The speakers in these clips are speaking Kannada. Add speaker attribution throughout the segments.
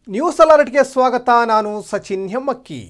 Speaker 1: ನ್ಯೂಸ್ ಅಲರ್ಟ್ಗೆ ಸ್ವಾಗತ ನಾನು ಸಚಿನ್ ಹೆಮ್ಮಕ್ಕಿ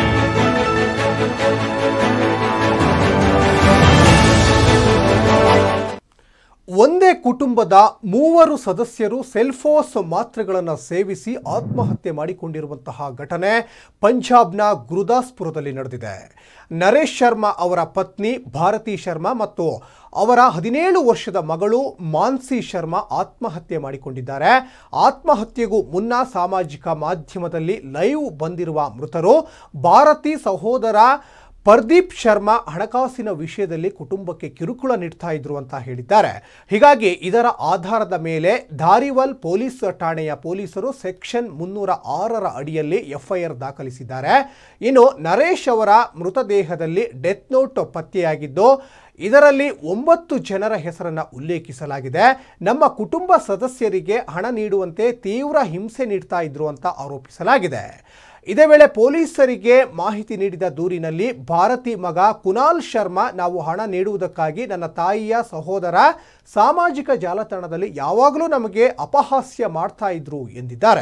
Speaker 1: ಒಂದೇ ಕುಟುಂಬದ ಮೂವರು ಸದಸ್ಯರು ಸೆಲ್ಫೋಸ್ ಮಾತ್ರೆಗಳನ್ನು ಸೇವಿಸಿ ಆತ್ಮಹತ್ಯೆ ಮಾಡಿಕೊಂಡಿರುವಂತಹ ಘಟನೆ ಪಂಜಾಬ್ನ ಗುರುದಾಸ್ಪುರದಲ್ಲಿ ನಡೆದಿದೆ ನರೇಶ್ ಶರ್ಮಾ ಅವರ ಪತ್ನಿ ಭಾರತಿ ಶರ್ಮಾ ಮತ್ತು ಅವರ ಹದಿನೇಳು ವರ್ಷದ ಮಗಳು ಮಾನ್ಸಿ ಶರ್ಮಾ ಆತ್ಮಹತ್ಯೆ ಮಾಡಿಕೊಂಡಿದ್ದಾರೆ ಆತ್ಮಹತ್ಯೆಗೂ ಮುನ್ನ ಸಾಮಾಜಿಕ ಮಾಧ್ಯಮದಲ್ಲಿ ಲೈವ್ ಬಂದಿರುವ ಮೃತರು ಭಾರತಿ ಸಹೋದರ ಪರ್ದೀಪ್ ಶರ್ಮಾ ಹಣಕಾಸಿನ ವಿಷಯದಲ್ಲಿ ಕುಟುಂಬಕ್ಕೆ ಕಿರುಕುಳ ನೀಡ್ತಾ ಇದ್ರು ಅಂತ ಹೇಳಿದ್ದಾರೆ ಹೀಗಾಗಿ ಇದರ ಆಧಾರದ ಮೇಲೆ ಧಾರಿವಲ್ ಪೊಲೀಸ್ ಠಾಣೆಯ ಪೊಲೀಸರು ಸೆಕ್ಷನ್ ಮುನ್ನೂರ ಆರರ ಅಡಿಯಲ್ಲಿ ಎಫ್ಐಆರ್ ದಾಖಲಿಸಿದ್ದಾರೆ ಇನ್ನು ನರೇಶ್ ಅವರ ಮೃತದೇಹದಲ್ಲಿ ಡೆತ್ ನೋಟ್ ಪತ್ತೆಯಾಗಿದ್ದು ಇದರಲ್ಲಿ ಒಂಬತ್ತು ಜನರ ಹೆಸರನ್ನು ಉಲ್ಲೇಖಿಸಲಾಗಿದೆ ನಮ್ಮ ಕುಟುಂಬ ಸದಸ್ಯರಿಗೆ ಹಣ ನೀಡುವಂತೆ ತೀವ್ರ ಹಿಂಸೆ ನೀಡ್ತಾ ಇದ್ರು ಅಂತ ಆರೋಪಿಸಲಾಗಿದೆ ಇದೇ ವೇಳೆ ಪೊಲೀಸರಿಗೆ ಮಾಹಿತಿ ನೀಡಿದ ದೂರಿನಲ್ಲಿ ಭಾರತಿ ಮಗ ಕುನಾಲ್ ಶರ್ಮಾ ನಾವು ಹಣ ನೀಡುವುದಕ್ಕಾಗಿ ನನ್ನ ತಾಯಿಯ ಸಹೋದರ ಸಾಮಾಜಿಕ ಜಾಲತಾಣದಲ್ಲಿ ಯಾವಾಗಲೂ ನಮಗೆ ಅಪಹಾಸ್ಯ ಮಾಡ್ತಾ ಇದ್ರು ಎಂದಿದ್ದಾರೆ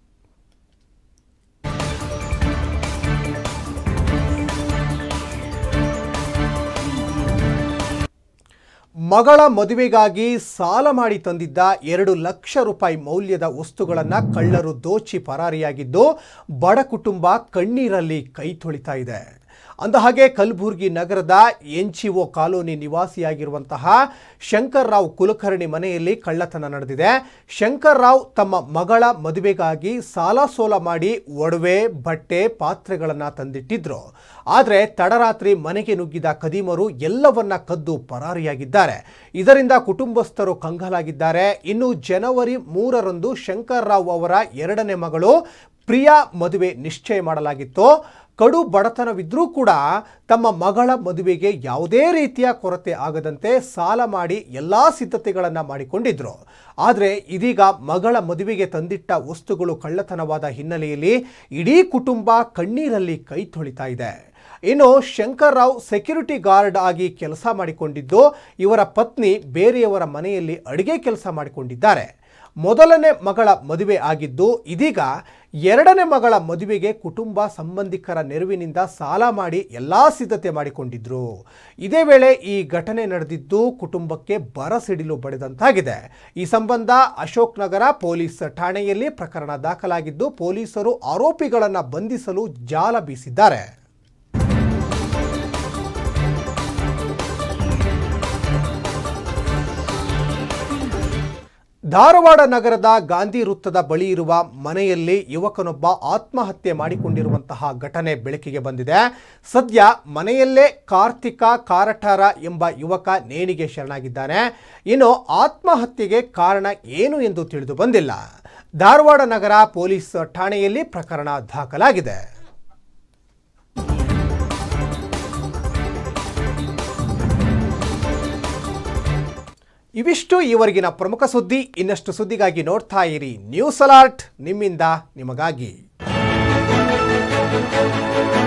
Speaker 1: ಮಗಳ ಮದುವೆಗಾಗಿ ಸಾಲ ಮಾಡಿ ತಂದಿದ್ದ ಎರಡು ಲಕ್ಷ ರೂಪಾಯಿ ಮೌಲ್ಯದ ವಸ್ತುಗಳನ್ನು ಕಳ್ಳರು ದೋಚಿ ಪರಾರಿಯಾಗಿದ್ದು ಬಡ ಕುಟುಂಬ ಕಣ್ಣೀರಲ್ಲಿ ಕೈ ತೊಳಿತಾ ಇದೆ ಅಂದಹಾಗೆ ಕಲಬುರಗಿ ನಗರದ ಎನ್ ಜಿ ಒ ಕಾಲೋನಿ ನಿವಾಸಿಯಾಗಿರುವಂತಹ ಶಂಕರ್ ರಾವ್ ಕುಲಕರ್ಣಿ ಮನೆಯಲ್ಲಿ ಕಳ್ಳತನ ನಡೆದಿದೆ ಶಂಕರ್ ರಾವ್ ತಮ್ಮ ಮಗಳ ಮದುವೆಗಾಗಿ ಸಾಲ ಸೋಲ ಮಾಡಿ ಒಡವೆ ಬಟ್ಟೆ ಪಾತ್ರೆಗಳನ್ನು ತಂದಿಟ್ಟಿದ್ರು ಆದರೆ ತಡರಾತ್ರಿ ಮನೆಗೆ ನುಗ್ಗಿದ ಕದೀಮರು ಎಲ್ಲವನ್ನ ಕದ್ದು ಪರಾರಿಯಾಗಿದ್ದಾರೆ ಇದರಿಂದ ಕುಟುಂಬಸ್ಥರು ಕಂಗಾಲಾಗಿದ್ದಾರೆ ಇನ್ನು ಜನವರಿ ಮೂರರಂದು ಶಂಕರ್ ರಾವ್ ಅವರ ಎರಡನೇ ಮಗಳು ಪ್ರಿಯಾ ಮದುವೆ ನಿಶ್ಚಯ ಮಾಡಲಾಗಿತ್ತು ಕಡು ಬಡತನವಿದ್ರೂ ಕೂಡ ತಮ್ಮ ಮಗಳ ಮದುವೆಗೆ ಯಾವುದೇ ರೀತಿಯ ಕೊರತೆ ಆಗದಂತೆ ಸಾಲ ಮಾಡಿ ಎಲ್ಲ ಸಿದ್ಧತೆಗಳನ್ನು ಮಾಡಿಕೊಂಡಿದ್ರು ಆದರೆ ಇದೀಗ ಮಗಳ ಮದುವೆಗೆ ತಂದಿಟ್ಟ ವಸ್ತುಗಳು ಕಳ್ಳತನವಾದ ಹಿನ್ನೆಲೆಯಲ್ಲಿ ಇಡೀ ಕುಟುಂಬ ಕಣ್ಣೀರಲ್ಲಿ ಕೈ ತೊಳಿತಾ ಇದೆ ಇನ್ನು ಶಂಕರ್ ರಾವ್ ಸೆಕ್ಯೂರಿಟಿ ಗಾರ್ಡ್ ಆಗಿ ಕೆಲಸ ಮಾಡಿಕೊಂಡಿದ್ದು ಇವರ ಪತ್ನಿ ಬೇರೆಯವರ ಮನೆಯಲ್ಲಿ ಅಡುಗೆ ಕೆಲಸ ಮಾಡಿಕೊಂಡಿದ್ದಾರೆ ಮೊದಲನೇ ಮಗಳ ಮದುವೆ ಆಗಿದ್ದು ಇದೀಗ ಎರಡನೇ ಮಗಳ ಮದುವೆಗೆ ಕುಟುಂಬ ಸಂಬಂಧಿಕರ ನೆರವಿನಿಂದ ಸಾಲ ಮಾಡಿ ಎಲ್ಲ ಸಿದ್ಧತೆ ಮಾಡಿಕೊಂಡಿದ್ರು ಇದೇ ವೇಳೆ ಈ ಘಟನೆ ನಡೆದಿದ್ದು ಕುಟುಂಬಕ್ಕೆ ಬರಸಿಡಿಲು ಬಡಿದಂತಾಗಿದೆ ಈ ಸಂಬಂಧ ಅಶೋಕ್ ನಗರ ಪೊಲೀಸ್ ಠಾಣೆಯಲ್ಲಿ ಪ್ರಕರಣ ದಾಖಲಾಗಿದ್ದು ಪೊಲೀಸರು ಆರೋಪಿಗಳನ್ನು ಬಂಧಿಸಲು ಜಾಲ ಬೀಸಿದ್ದಾರೆ ಧಾರವಾಡ ನಗರದ ಗಾಂಧಿ ವೃತ್ತದ ಬಳಿ ಇರುವ ಮನೆಯಲ್ಲಿ ಯುವಕನೊಬ್ಬ ಆತ್ಮಹತ್ಯೆ ಮಾಡಿಕೊಂಡಿರುವಂತಹ ಘಟನೆ ಬೆಳಕಿಗೆ ಬಂದಿದೆ ಸದ್ಯ ಮನೆಯಲ್ಲೇ ಕಾರ್ತಿಕ ಕಾರಟಾರ ಎಂಬ ಯುವಕ ನೇಣಿಗೆ ಶರಣಾಗಿದ್ದಾನೆ ಇನ್ನು ಆತ್ಮಹತ್ಯೆಗೆ ಕಾರಣ ಏನು ಎಂದು ತಿಳಿದು ಬಂದಿಲ್ಲ ಧಾರವಾಡ ನಗರ ಪೊಲೀಸ್ ಠಾಣೆಯಲ್ಲಿ ಪ್ರಕರಣ ದಾಖಲಾಗಿದೆ ಇವಿಷ್ಟು ಈವರೆಗಿನ ಪ್ರಮುಖ ಸುದ್ದಿ ಇನ್ನಷ್ಟು ಸುದ್ದಿಗಾಗಿ ನೋಡ್ತಾ ಇರಿ ನ್ಯೂಸ್ ಅಲರ್ಟ್ ನಿಮ್ಮಿಂದ ನಿಮಗಾಗಿ